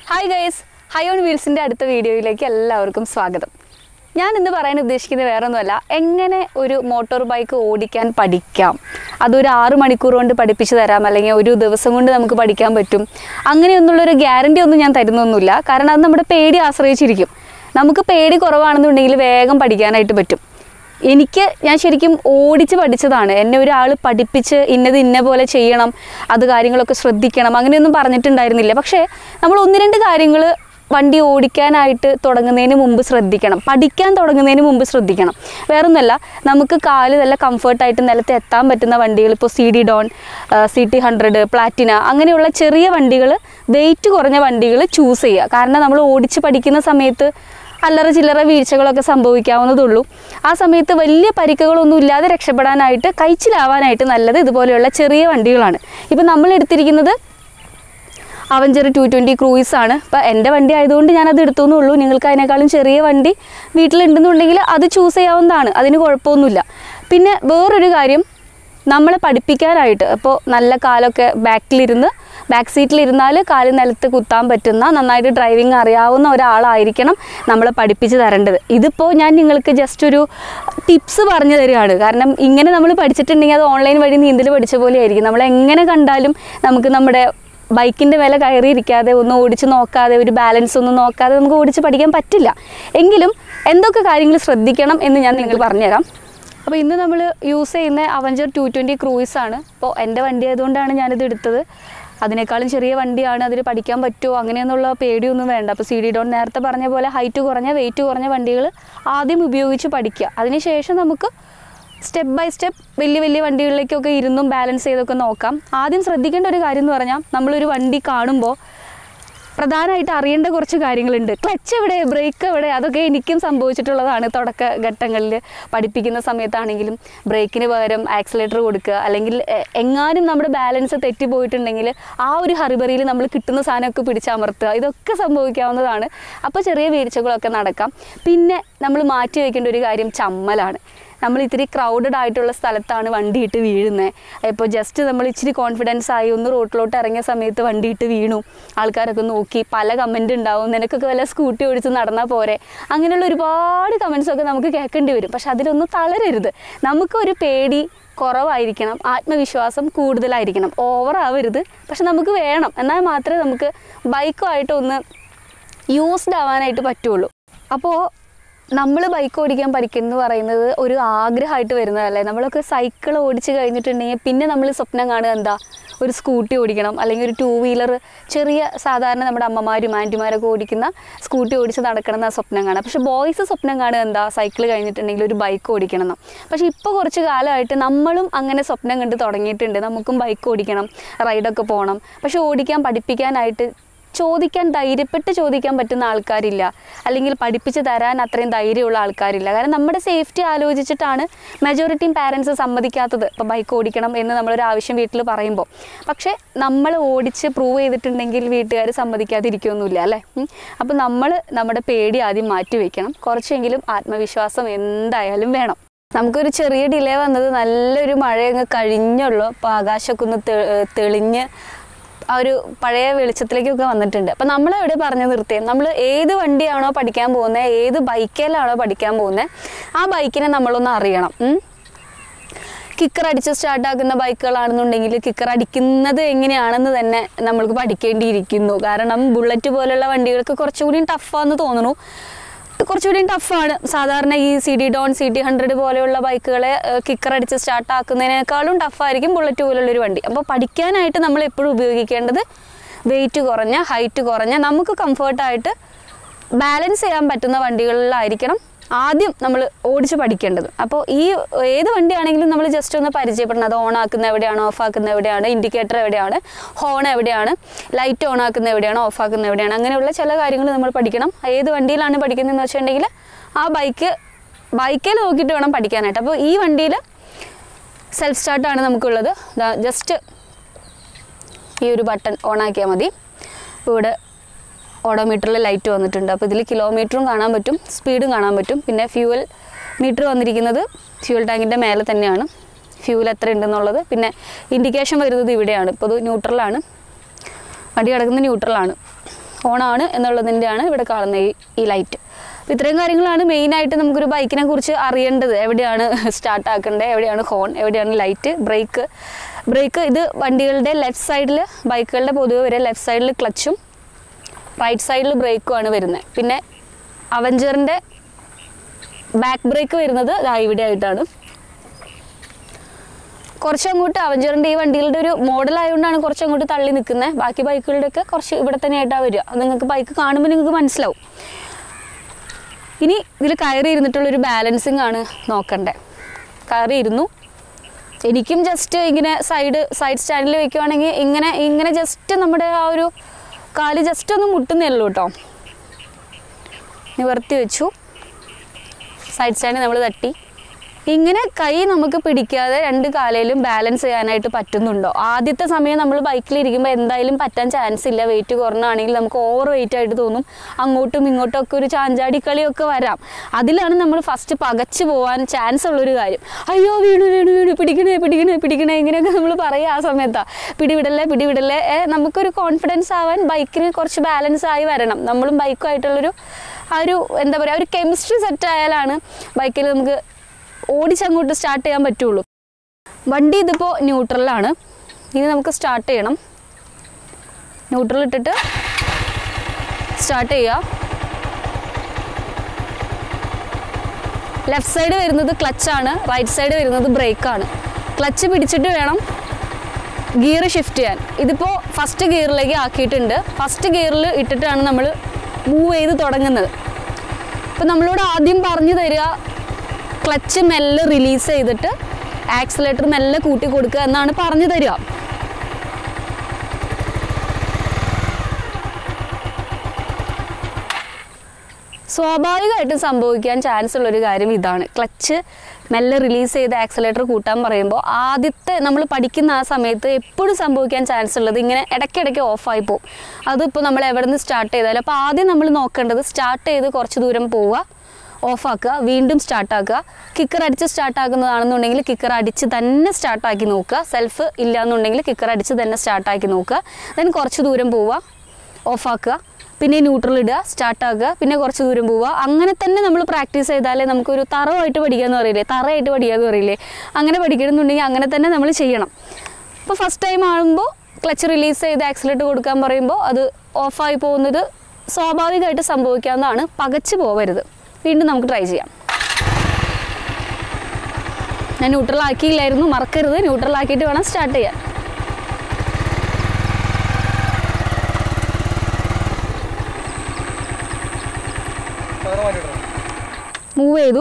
Hi guys high on വീൽസിൻ്റെ അടുത്ത വീഡിയോയിലേക്ക് എല്ലാവർക്കും സ്വാഗതം ഞാൻ ഇന്ന് പറയാൻ ഉദ്ദേശിക്കുന്നത് വേറെ ഒന്നുമല്ല എങ്ങനെ ഒരു മോട്ടോർ ബൈക്ക് ഓടിക്കാൻ പഠിക്കാം അതൊരു ആറ് മണിക്കൂർ കൊണ്ട് പഠിപ്പിച്ചു തരാം അല്ലെങ്കിൽ ഒരു ദിവസം കൊണ്ട് നമുക്ക് പഠിക്കാൻ പറ്റും അങ്ങനെയൊന്നുള്ളൊരു ഗ്യാരണ്ടി ഒന്നും ഞാൻ തരുന്നൊന്നുമില്ല കാരണം അത് നമ്മുടെ പേടി ആശ്രയിച്ചിരിക്കും നമുക്ക് പേടി കുറവാണെന്നുണ്ടെങ്കിൽ വേഗം പഠിക്കാനായിട്ട് പറ്റും എനിക്ക് ഞാൻ ശരിക്കും ഓടിച്ച് പഠിച്ചതാണ് എന്നെ ഒരാൾ പഠിപ്പിച്ച് ഇന്നത് ഇന്ന പോലെ ചെയ്യണം അത് കാര്യങ്ങളൊക്കെ ശ്രദ്ധിക്കണം അങ്ങനെയൊന്നും പറഞ്ഞിട്ടുണ്ടായിരുന്നില്ല പക്ഷേ നമ്മൾ ഒന്ന് രണ്ട് കാര്യങ്ങൾ വണ്ടി ഓടിക്കാനായിട്ട് തുടങ്ങുന്നതിന് മുമ്പ് ശ്രദ്ധിക്കണം പഠിക്കാൻ തുടങ്ങുന്നതിന് മുമ്പ് ശ്രദ്ധിക്കണം വേറൊന്നുമല്ല നമുക്ക് കാല് നല്ല കംഫർട്ടായിട്ട് നിലത്ത് എത്താൻ പറ്റുന്ന വണ്ടികൾ ഇപ്പോൾ C D Dawn C T hundred Platina അങ്ങനെയുള്ള ചെറിയ വണ്ടികൾ വെയിറ്റ് കുറഞ്ഞ വണ്ടികൾ ചൂസ് ചെയ്യുക കാരണം നമ്മൾ ഓടിച്ച് പഠിക്കുന്ന സമയത്ത് അല്ലറ ചില്ലറ വീഴ്ചകളൊക്കെ സംഭവിക്കാവുന്നതുള്ളൂ ആ സമയത്ത് വലിയ പരിക്കുകളൊന്നും ഇല്ലാതെ രക്ഷപ്പെടാനായിട്ട് കഴിച്ചിലാവാനായിട്ട് നല്ലത് ഇതുപോലെയുള്ള ചെറിയ വണ്ടികളാണ് ഇപ്പം നമ്മൾ എടുത്തിരിക്കുന്നത് അവഞ്ചർ ടു ട്വൻറ്റി ക്രൂയിസ് ആണ് ഇപ്പം എൻ്റെ വണ്ടി ആയതുകൊണ്ട് ഞാനത് എടുത്തു എന്നുള്ളൂ നിങ്ങൾക്ക് അതിനേക്കാളും ചെറിയ വണ്ടി വീട്ടിലുണ്ടെന്നുണ്ടെങ്കിൽ അത് ചൂസ് ചെയ്യാവുന്നതാണ് അതിന് കുഴപ്പമൊന്നുമില്ല പിന്നെ വേറൊരു കാര്യം നമ്മളെ പഠിപ്പിക്കാനായിട്ട് ഇപ്പോൾ നല്ല കാലൊക്കെ ബാക്കിലിരുന്ന് ബാക്ക് സീറ്റിലിരുന്നാൽ കാല് നിലത്ത് കുത്താൻ പറ്റുന്ന നന്നായിട്ട് ഡ്രൈവിംഗ് അറിയാവുന്ന ഒരാളായിരിക്കണം നമ്മളെ പഠിപ്പിച്ച് തരേണ്ടത് ഇതിപ്പോൾ ഞാൻ നിങ്ങൾക്ക് ജസ്റ്റ് ഒരു ടിപ്സ് പറഞ്ഞു തരികയാണ് കാരണം ഇങ്ങനെ നമ്മൾ പഠിച്ചിട്ടുണ്ടെങ്കിൽ അത് ഓൺലൈൻ വഴി നീന്തൽ പഠിച്ച പോലെ ആയിരിക്കും നമ്മൾ എങ്ങനെ കണ്ടാലും നമുക്ക് നമ്മുടെ ബൈക്കിൻ്റെ മേലെ കയറിയിരിക്കാതെ ഒന്ന് ഓടിച്ച് നോക്കാതെ ഒരു ബാലൻസ് ഒന്നും നോക്കാതെ നമുക്ക് ഓടിച്ച് പഠിക്കാൻ പറ്റില്ല എങ്കിലും എന്തൊക്കെ കാര്യങ്ങൾ ശ്രദ്ധിക്കണം എന്ന് ഞാൻ നിങ്ങൾക്ക് പറഞ്ഞുതരാം അപ്പോൾ ഇന്ന് നമ്മൾ യൂസ് ചെയ്യുന്ന അവഞ്ചർ ടു ട്വൻറ്റി ക്രൂയിസ് ആണ് ഇപ്പോൾ എൻ്റെ വണ്ടി ആയതുകൊണ്ടാണ് ഞാനിത് എടുത്തത് അതിനേക്കാളും ചെറിയ വണ്ടിയാണ് അതിൽ പഠിക്കാൻ പറ്റുമോ അങ്ങനെയൊന്നുള്ള പേടിയൊന്നും വേണ്ട അപ്പോൾ സി ഡി ഡോൺ നേരത്തെ പറഞ്ഞ പോലെ ഹൈറ്റ് കുറഞ്ഞ വെയിറ്റ് കുറഞ്ഞ വണ്ടികൾ ആദ്യം ഉപയോഗിച്ച് പഠിക്കുക അതിനുശേഷം നമുക്ക് സ്റ്റെപ്പ് ബൈ സ്റ്റെപ്പ് വലിയ വലിയ വണ്ടികളിലേക്കൊക്കെ ഇരുന്നും ബാലൻസ് ചെയ്തൊക്കെ നോക്കാം ആദ്യം ശ്രദ്ധിക്കേണ്ട ഒരു കാര്യം എന്ന് പറഞ്ഞാൽ നമ്മളൊരു വണ്ടി കാണുമ്പോൾ പ്രധാനമായിട്ട് അറിയേണ്ട കുറച്ച് കാര്യങ്ങളുണ്ട് ക്ലച്ച് എവിടെ ബ്രേക്ക് എവിടെ അതൊക്കെ എനിക്കും സംഭവിച്ചിട്ടുള്ളതാണ് തുടക്ക ഘട്ടങ്ങളിൽ പഠിപ്പിക്കുന്ന സമയത്താണെങ്കിലും ബ്രേക്കിന് പകരം ആക്സിലേറ്റർ കൊടുക്കുക അല്ലെങ്കിൽ എ- എങ്ങാനും നമ്മുടെ ബാലൻസ് തെറ്റിപ്പോയിട്ടുണ്ടെങ്കിൽ ആ ഒരു ഹറിബറിയിൽ നമ്മൾ കിട്ടുന്ന സാധനമൊക്കെ പിടിച്ചമർത്തുക ഇതൊക്കെ സംഭവിക്കാവുന്നതാണ് അപ്പോൾ ചെറിയ വീഴ്ചകളൊക്കെ നടക്കാം പിന്നെ നമ്മൾ മാറ്റി വയ്ക്കേണ്ട ഒരു കാര്യം ചമ്മലാണ് നമ്മൾ ഇത്തിരി ക്രൗഡഡ് ആയിട്ടുള്ള സ്ഥലത്താണ് വണ്ടി ഇട്ട് വീഴുന്നത് ഇപ്പോൾ ജസ്റ്റ് നമ്മൾ ഇച്ചിരി കോൺഫിഡൻസ് ആയി ഒന്ന് റോട്ടിലോട്ട് ഇറങ്ങിയ സമയത്ത് വണ്ടി ഇട്ട് വീണു ആൾക്കാരൊക്കെ നോക്കി പല കമൻറ്റ് ഉണ്ടാവും നിനക്കൊക്കെ വല്ല സ്കൂട്ടി ഓടിച്ച് നടന്നാൽ പോരെ അങ്ങനെയുള്ള ഒരുപാട് കമൻസ് ഒക്കെ നമുക്ക് കേൾക്കേണ്ടി വരും പക്ഷെ അതിലൊന്നും തളരരുത് നമുക്കൊരു പേടി കുറവായിരിക്കണം ആത്മവിശ്വാസം കൂടുതലായിരിക്കണം ഓവർ ആവരുത് പക്ഷെ നമുക്ക് വേണം എന്നാൽ മാത്രമേ നമുക്ക് ബൈക്കുമായിട്ട് ഒന്ന് യൂസ്ഡ് ആവാനായിട്ട് പറ്റുള്ളൂ അപ്പോൾ നമ്മൾ ബൈക്ക് ഓടിക്കാൻ പഠിക്കുന്നു പറയുന്നത് ഒരു ആഗ്രഹമായിട്ട് വരുന്നതല്ലേ നമ്മളൊക്കെ സൈക്കിൾ ഓടിച്ച് കഴിഞ്ഞിട്ടുണ്ടെങ്കിൽ പിന്നെ നമ്മൾ സ്വപ്നം കാണുക എന്താ ഒരു സ്കൂട്ടി ഓടിക്കണം അല്ലെങ്കിൽ ഒരു ടൂ വീലർ ചെറിയ സാധാരണ നമ്മുടെ അമ്മമാരും ആൻറ്റിമാരൊക്കെ ഓടിക്കുന്ന സ്കൂട്ടി ഓടിച്ച് നടക്കണം എന്നാ സ്വപ്നം കാണുക പക്ഷേ ബോയ്സ് സ്വപ്നം കാണുക എന്താ സൈക്കിൾ കഴിഞ്ഞിട്ടുണ്ടെങ്കിൽ ഒരു ബൈക്ക് ഓടിക്കണം എന്നാ പക്ഷേ ഇപ്പോൾ കുറച്ച് കാലമായിട്ട് നമ്മളും അങ്ങനെ സ്വപ്നം കണ്ട് തുടങ്ങിയിട്ടുണ്ട് നമുക്കും ബൈക്ക് ഓടിക്കണം റൈഡൊക്കെ പോകണം പക്ഷേ ഓടിക്കാൻ പഠിപ്പിക്കാനായിട്ട് ചോദിക്കാൻ ധൈര്യപ്പെട്ട് ചോദിക്കാൻ പറ്റുന്ന ആൾക്കാരില്ല അല്ലെങ്കിൽ പഠിപ്പിച്ച് തരാൻ അത്രയും ധൈര്യമുള്ള ആൾക്കാരില്ല കാരണം നമ്മുടെ സേഫ്റ്റി ആലോചിച്ചിട്ടാണ് മെജോറിറ്റിയും പാരൻസ് സമ്മതിക്കാത്തത് ഇപ്പോൾ ബൈക്ക് ഓടിക്കണം എന്ന് നമ്മളൊരു ആവശ്യം വീട്ടിൽ പറയുമ്പോൾ പക്ഷേ നമ്മൾ ഓടിച്ച് പ്രൂവ് ചെയ്തിട്ടുണ്ടെങ്കിൽ വീട്ടുകാർ സമ്മതിക്കാതിരിക്കുകയൊന്നുമില്ല അല്ലേ അപ്പോൾ നമ്മൾ നമ്മുടെ പേടി ആദ്യം മാറ്റി വയ്ക്കണം കുറച്ചെങ്കിലും ആത്മവിശ്വാസം എന്തായാലും വേണം നമുക്കൊരു ചെറിയ ഡിലേ വന്നത് നല്ലൊരു മഴയങ്ങ് കഴിഞ്ഞുള്ളൂ അപ്പോൾ ആകാശമൊക്കെ ഒന്ന് തെ- തെളിഞ്ഞ് ആ ഒരു പഴയ വെളിച്ചത്തിലേക്കൊക്കെ വന്നിട്ടുണ്ട് അപ്പം നമ്മൾ എവിടെ പറഞ്ഞു നിർത്തിയത് നമ്മൾ ഏത് വണ്ടിയാണോ പഠിക്കാൻ പോകുന്നത് ഏത് ബൈക്കിലാണോ പഠിക്കാൻ പോകുന്നത് ആ ബൈക്കിനെ നമ്മളൊന്ന് അറിയണം ഉം. കിക്കർ അടിച്ച് സ്റ്റാർട്ടാക്കുന്ന ബൈക്കുകളാണെന്നുണ്ടെങ്കിൽ കിക്കർ അടിക്കുന്നത് എങ്ങനെയാണെന്ന് തന്നെ നമ്മൾക്ക് പഠിക്കേണ്ടിയിരിക്കുന്നു കാരണം ബുള്ളറ്റ് പോലുള്ള വണ്ടികൾക്ക് കുറച്ചുകൂടി ടഫാന്ന് തോന്നുന്നു കുറച്ചുകൂടി ടഫാണ് സാധാരണ ഈ C D Dawn C T hundred പോലെയുള്ള ബൈക്കുകളെ കിക്കർ അടിച്ച് സ്റ്റാർട്ട് ആക്കുന്നതിനേക്കാളും ടഫായിരിക്കും ബുള്ളറ്റ് പോലുള്ളൊരു വണ്ടി അപ്പോൾ പഠിക്കാനായിട്ട് നമ്മൾ എപ്പോഴും ഉപയോഗിക്കേണ്ടത് വെയിറ്റ് കുറഞ്ഞ ഹൈറ്റ് കുറഞ്ഞ നമുക്ക് കംഫർട്ടായിട്ട് ബാലൻസ് ചെയ്യാൻ പറ്റുന്ന വണ്ടികളിലായിരിക്കണം ആദ്യം നമ്മൾ ഓടിച്ച് പഠിക്കേണ്ടത് അപ്പോൾ ഈ ഏത് വണ്ടിയാണെങ്കിലും നമ്മൾ ജസ്റ്റ് ഒന്ന് പരിചയപ്പെടണം അത് ഓൺ ആക്കുന്ന എവിടെയാണ് ഓഫ് ആക്കുന്ന എവിടെയാണ് ഇൻഡിക്കേറ്റർ എവിടെയാണ് ഹോൺ എവിടെയാണ് ലൈറ്റ് ഓൺ ആക്കുന്ന എവിടെയാണ് ഓഫ് ആക്കുന്ന എവിടെയാണ് അങ്ങനെയുള്ള ചില കാര്യങ്ങൾ നമ്മൾ പഠിക്കണം ഏത് വണ്ടിയിലാണ് പഠിക്കുന്നതെന്ന് വെച്ചിട്ടുണ്ടെങ്കിൽ ആ ബൈക്ക് ബൈക്കിൽ നോക്കിയിട്ട് വേണം പഠിക്കാനായിട്ട് അപ്പോൾ ഈ വണ്ടിയിൽ സെൽഫ് സ്റ്റാർട്ടാണ് നമുക്കുള്ളത് ജസ്റ്റ് ഈ ഒരു ബട്ടൺ ഓൺ ആക്കിയാൽ മതി അപ്പോൾ ഇവിടെ ഓഡോമീറ്ററിൽ ലൈറ്റ് വന്നിട്ടുണ്ട് അപ്പോൾ ഇതിൽ കിലോമീറ്ററും കാണാൻ പറ്റും സ്പീഡും കാണാൻ പറ്റും പിന്നെ ഫ്യൂവൽ മീറ്റർ വന്നിരിക്കുന്നത് ഫ്യൂവൽ ടാങ്കിൻ്റെ മേലെ തന്നെയാണ് ഫ്യൂവൽ എത്ര ഉണ്ടെന്നുള്ളത് പിന്നെ ഇൻഡിക്കേഷൻ വരുന്നത് ഇവിടെയാണ് ഇപ്പോൾ ഇത് ന്യൂട്രലാണ് വണ്ടി കിടക്കുന്നത് ന്യൂട്രലാണ് ഓണാണ് എന്നുള്ളതിൻ്റെയാണ് ഇവിടെ കാണുന്ന ഈ ഈ ലൈറ്റ് അപ്പോൾ ഇത്രയും കാര്യങ്ങളാണ് മെയിനായിട്ട് നമുക്കൊരു ബൈക്കിനെ കുറിച്ച് അറിയേണ്ടത് എവിടെയാണ് സ്റ്റാർട്ട് ആക്കേണ്ടത് എവിടെയാണ് ഹോൺ എവിടെയാണ് ലൈറ്റ് ബ്രേക്ക് ബ്രേക്ക് ഇത് വണ്ടികളുടെ ലെഫ്റ്റ് സൈഡിൽ ബൈക്കുകളുടെ പൊതുവെ വരെ ലെഫ്റ്റ് സൈഡിൽ ക്ലച്ചും റൈറ്റ് സൈഡിൽ ബ്രേക്കുമാണ് വരുന്നത് പിന്നെ അവഞ്ചറിൻ്റെ ബാക്ക് ബ്രേക്ക് വരുന്നത് ദാ ഇവിടെ ആയിട്ടാണ് കുറച്ചങ്ങോട്ട് അവഞ്ചറിൻ്റെ ഈ വണ്ടികളുടെ ഒരു മോഡൽ ആയതുകൊണ്ടാണ് കുറച്ചങ്ങോട്ട് തള്ളി നിൽക്കുന്നത് ബാക്കി ബൈക്കുകളുടെയൊക്കെ കുറച്ച് ഇവിടെ തന്നെ ആയിട്ടാണ് വരിക അത് നിങ്ങൾക്ക് ബൈക്ക് കാണുമ്പോൾ നിങ്ങൾക്ക് മനസ്സിലാവും ഇനി ഇതിൽ കയറി ഇരുന്നിട്ടുള്ളൊരു ബാലൻസിങ് ആണ് നോക്കണ്ടേ കയറി ഇരുന്നു എനിക്കും ജസ്റ്റ് ഇങ്ങനെ സൈഡ് സൈഡ് സ്റ്റാൻഡിൽ വെക്കുവാണെങ്കിൽ ഇങ്ങനെ ഇങ്ങനെ ജസ്റ്റ് നമ്മുടെ ആ ഒരു കാല് ജസ്റ്റ് ഒന്ന് മുട്ടുന്നേ ഉള്ളൂ കേട്ടോ നിവർത്തി വെച്ചു സൈഡ് സ്റ്റാൻഡ് നമ്മൾ തട്ടി ഇങ്ങനെ കൈ നമുക്ക് പിടിക്കാതെ രണ്ട് കാലയിലും ബാലൻസ് ചെയ്യാനായിട്ട് പറ്റുന്നുണ്ടോ ആദ്യത്തെ സമയം നമ്മൾ ബൈക്കിലിരിക്കുമ്പോൾ എന്തായാലും പറ്റാൻ ചാൻസ് ഇല്ല വെയിറ്റ് കുറഞ്ഞാണെങ്കിൽ നമുക്ക് ഓവർ വെയിറ്റ് ആയിട്ട് തോന്നും അങ്ങോട്ടും ഇങ്ങോട്ടും ഒക്കെ ഒരു ചാഞ്ചാടി കളിയൊക്കെ വരാം അതിലാണ് നമ്മൾ ഫസ്റ്റ് പകച്ചു പോകാൻ ചാൻസ് ഉള്ളൊരു കാര്യം അയ്യോ വീണു വീണു വീണു പിടിക്കണേ പിടിക്കണേ പിടിക്കണേ ഇങ്ങനെയൊക്കെ നമ്മൾ പറയുക ആ സമയത്താണ് പിടിവിടല്ലേ പിടിവിടല്ലേ ഏ, നമുക്കൊരു കോൺഫിഡൻസ് ആവാൻ ബൈക്കിന് കുറച്ച് ബാലൻസ് ആയി വരണം നമ്മളും ബൈക്കുമായിട്ടുള്ളൊരു ആ ഒരു എന്താ പറയുക ഒരു കെമിസ്ട്രി സെറ്റ് ആയാലാണ് ബൈക്കിൽ നമുക്ക് ഓടിച്ചങ്ങോട്ട് സ്റ്റാർട്ട് ചെയ്യാൻ പറ്റുള്ളൂ വണ്ടി ഇതിപ്പോൾ ന്യൂട്രലാണ് ഇനി നമുക്ക് സ്റ്റാർട്ട് ചെയ്യണം ന്യൂട്രൽ ഇട്ടിട്ട് സ്റ്റാർട്ട് ചെയ്യുക ലെഫ്റ്റ് സൈഡ് വരുന്നത് ക്ലച്ചാണ് റൈറ്റ് സൈഡ് വരുന്നത് ബ്രേക്കാണ് ക്ലച്ച് പിടിച്ചിട്ട് വേണം ഗിയർ ഷിഫ്റ്റ് ചെയ്യാൻ ഇതിപ്പോൾ ഫസ്റ്റ് ഗിയറിലേക്ക് ആക്കിയിട്ടുണ്ട് ഫസ്റ്റ് ഗിയറിൽ ഇട്ടിട്ടാണ് നമ്മൾ മൂവ് ചെയ്ത് തുടങ്ങുന്നത് അപ്പോൾ നമ്മളോട് ആദ്യം പറഞ്ഞു തരിക ക്ലച്ച് മെല്ലെ റിലീസ് ചെയ്തിട്ട് ആക്സിലേറ്റർ മെല്ലെ കൂട്ടി കൊടുക്കുക എന്നാണ് പറഞ്ഞു തരിക സ്വാഭാവികമായിട്ടും സംഭവിക്കാൻ ചാൻസ് ഉള്ളൊരു കാര്യം ഇതാണ് ക്ലച്ച് മെല്ലെ റിലീസ് ചെയ്ത് ആക്സിലേറ്റർ കൂട്ടാൻ പറയുമ്പോൾ ആദ്യത്തെ നമ്മൾ പഠിക്കുന്ന ആ സമയത്ത് എപ്പോഴും സംഭവിക്കാൻ ചാൻസ് ഉള്ളത് ഇങ്ങനെ ഇടയ്ക്കിടയ്ക്ക് ഓഫായി പോകും അതിപ്പോൾ നമ്മൾ എവിടെ നിന്ന് സ്റ്റാർട്ട് ചെയ്താലും അപ്പോൾ ആദ്യം നമ്മൾ നോക്കേണ്ടത് സ്റ്റാർട്ട് ചെയ്ത് കുറച്ച് ദൂരം പോവുക ഓഫാക്കുക വീണ്ടും സ്റ്റാർട്ടാക്കുക കിക്കർ അടിച്ച് സ്റ്റാർട്ടാക്കുന്നതാണെന്നുണ്ടെങ്കിൽ കിക്കർ അടിച്ച് തന്നെ സ്റ്റാർട്ടാക്കി നോക്കുക സെൽഫ് ഇല്ല എന്നുണ്ടെങ്കിൽ കിക്കർ അടിച്ച് തന്നെ സ്റ്റാർട്ടാക്കി നോക്കുക ദെൻ കുറച്ച് ദൂരം പോവുക ഓഫാക്കുക പിന്നെ ന്യൂട്രൽ ഇടുക സ്റ്റാർട്ടാക്കുക പിന്നെ കുറച്ച് ദൂരം പോവുക അങ്ങനെ തന്നെ നമ്മൾ പ്രാക്ടീസ് ചെയ്താലേ നമുക്കൊരു തറവായിട്ട് പഠിക്കാന്ന് പറയില്ലേ തറയായിട്ട് പഠിക്കാന്ന് പറയില്ലേ അങ്ങനെ പഠിക്കണമെന്നുണ്ടെങ്കിൽ അങ്ങനെ തന്നെ നമ്മൾ ചെയ്യണം അപ്പോൾ ഫസ്റ്റ് ടൈം ആകുമ്പോൾ ക്ലച്ച് റിലീസ് ചെയ്ത് ആക്സിലേറ്റ് കൊടുക്കാൻ പറയുമ്പോൾ അത് ഓഫായി പോകുന്നത് സ്വാഭാവികമായിട്ട് സംഭവിക്കാവുന്നതാണ് പകച്ചു പോവരുത് വീണ്ടും നമുക്ക് ട്രൈ ചെയ്യാം ഞാൻ ന്യൂട്രൽ ആക്കിയില്ലായിരുന്നു മറക്കരുത് ന്യൂട്രൽ ആക്കിയിട്ട് വേണം സ്റ്റാർട്ട് ചെയ്യാൻ മൂവ് ചെയ്തു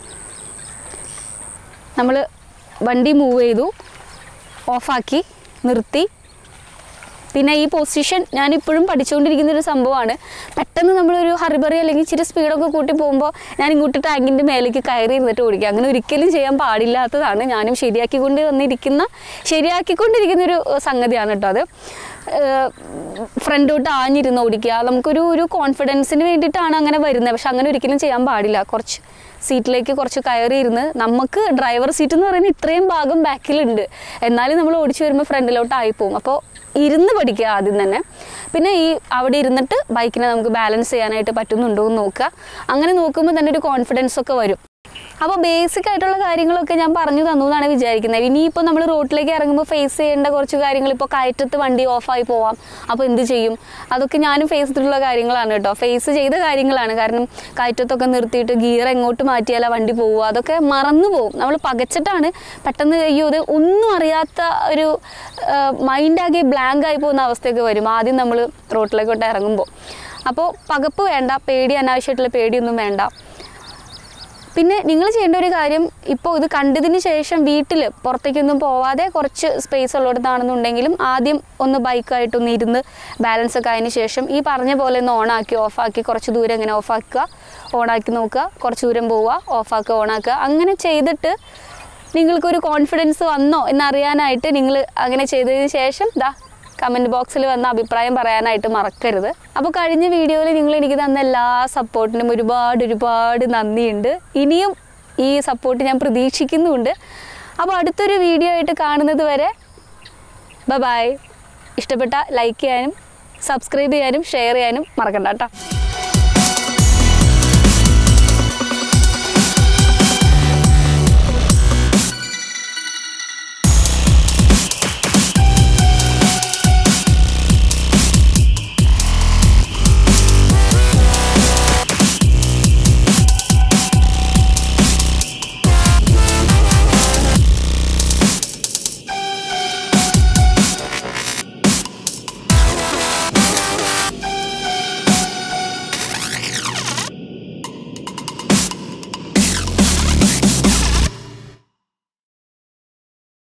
നമ്മൾ വണ്ടി മൂവ് ചെയ്തു ഓഫാക്കി നിർത്തി പിന്നെ ഈ പൊസിഷൻ ഞാനിപ്പോഴും പഠിച്ചുകൊണ്ടിരിക്കുന്ന ഒരു സംഭവമാണ് പെട്ടെന്ന് നമ്മളൊരു ഹറിബറി അല്ലെങ്കിൽ ഇച്ചിരി സ്പീഡൊക്കെ കൂട്ടി പോകുമ്പോൾ ഞാൻ ഇങ്ങോട്ട് ടാങ്കിൻ്റെ മേലേക്ക് കയറി ഇരുന്നിട്ട് ഓടിക്കുക അങ്ങനെ ഒരിക്കലും ചെയ്യാൻ പാടില്ലാത്തതാണ് ഞാനും ശരിയാക്കിക്കൊണ്ട് വന്നിരിക്കുന്ന ശരിയാക്കിക്കൊണ്ടിരിക്കുന്ന ഒരു സംഗതിയാണ് കേട്ടോ അത് ഫ്രണ്ടോട്ട് ആഞ്ഞിരുന്ന് ഓടിക്കുക നമുക്കൊരു ഒരു കോൺഫിഡൻസിന് വേണ്ടിയിട്ടാണ് അങ്ങനെ വരുന്നത് പക്ഷെ അങ്ങനെ ഒരിക്കലും ചെയ്യാൻ പാടില്ല കുറച്ച് സീറ്റിലേക്ക് കുറച്ച് കയറി ഇരുന്ന് നമുക്ക് ഡ്രൈവർ സീറ്റ് എന്ന് പറയുന്നത് ഇത്രയും ഭാഗം ബാക്കിലുണ്ട് എന്നാലും നമ്മൾ ഓടിച്ചു വരുമ്പോൾ ഫ്രണ്ടിലോട്ട് ആയിപ്പോവും അപ്പോൾ ഇരുന്ന് പഠിക്കുക ആദ്യം തന്നെ പിന്നെ ഈ അവിടെ ഇരുന്നിട്ട് ബൈക്കിനെ നമുക്ക് ബാലൻസ് ചെയ്യാനായിട്ട് പറ്റുന്നുണ്ടോ എന്ന് നോക്കുക അങ്ങനെ നോക്കുമ്പോൾ തന്നെ ഒരു കോൺഫിഡൻസ് ഒക്കെ വരും അപ്പോൾ ബേസിക് ആയിട്ടുള്ള കാര്യങ്ങളൊക്കെ ഞാൻ പറഞ്ഞു തന്നു എന്നാണ് വിചാരിക്കുന്നത് ഇനിയിപ്പോൾ നമ്മൾ റോട്ടിലേക്ക് ഇറങ്ങുമ്പോൾ ഫേസ് ചെയ്യേണ്ട കുറച്ച് കാര്യങ്ങൾ ഇപ്പോൾ കയറ്റത്ത് വണ്ടി ഓഫായി പോവാം അപ്പോൾ എന്ത് ചെയ്യും അതൊക്കെ ഞാനും ഫേസ് ചെയ്തിട്ടുള്ള കാര്യങ്ങളാണ് കേട്ടോ ഫേസ് ചെയ്ത കാര്യങ്ങളാണ് കാരണം കയറ്റത്തൊക്കെ നിർത്തിയിട്ട് ഗിയർ എങ്ങോട്ട് മാറ്റിയാലാ വണ്ടി പോവുക അതൊക്കെ മറന്നു പോകും നമ്മൾ പകച്ചിട്ടാണ് പെട്ടെന്ന് അയ്യോ ഇത് ഒന്നും അറിയാത്ത ഒരു മൈൻഡാകെ ബ്ലാങ്ക് ആയി പോകുന്ന അവസ്ഥയൊക്കെ വരും ആദ്യം നമ്മൾ റോട്ടിലേക്കോട്ട് ഇറങ്ങുമ്പോൾ അപ്പോൾ പകപ്പ് വേണ്ട പേടി അനാവശ്യമായിട്ടുള്ള പേടിയൊന്നും വേണ്ട പിന്നെ നിങ്ങൾ ചെയ്യേണ്ട ഒരു കാര്യം ഇപ്പോൾ ഇത് കണ്ടതിന് ശേഷം വീട്ടിൽ പുറത്തേക്കൊന്നും പോവാതെ കുറച്ച് സ്പേസ് ഉള്ളിടത്താണെന്നുണ്ടെങ്കിലും ആദ്യം ഒന്ന് ബൈക്കായിട്ടൊന്ന് ഇരുന്ന് ബാലൻസ് ഒക്കെ ആയതിനു ശേഷം ഈ പറഞ്ഞ പോലെ ഒന്ന് ഓണാക്കി ഓഫാക്കി കുറച്ച് ദൂരം ഇങ്ങനെ ഓഫാക്കുക ഓണാക്കി നോക്കുക കുറച്ച് ദൂരം പോവുക ഓഫാക്കുക ഓണാക്കുക അങ്ങനെ ചെയ്തിട്ട് നിങ്ങൾക്കൊരു കോൺഫിഡൻസ് വന്നോ എന്നറിയാനായിട്ട് നിങ്ങൾ അങ്ങനെ ചെയ്തതിന് ശേഷം ദാ കമൻറ്റ് ബോക്സിൽ വന്ന അഭിപ്രായം പറയാനായിട്ട് മറക്കരുത് അപ്പോൾ കഴിഞ്ഞ വീഡിയോയിൽ നിങ്ങൾ എനിക്ക് തന്ന എല്ലാ സപ്പോർട്ടിനും ഒരുപാട് ഒരുപാട് നന്ദിയുണ്ട് ഇനിയും ഈ സപ്പോർട്ട് ഞാൻ പ്രതീക്ഷിക്കുന്നുമുണ്ട് അപ്പോൾ അടുത്തൊരു വീഡിയോ ആയിട്ട് കാണുന്നത് വരെ ബ ബായ് ഇഷ്ടപ്പെട്ട ലൈക്ക് ചെയ്യാനും സബ്സ്ക്രൈബ് ചെയ്യാനും ഷെയർ ചെയ്യാനും മറക്കണ്ട കേട്ടോ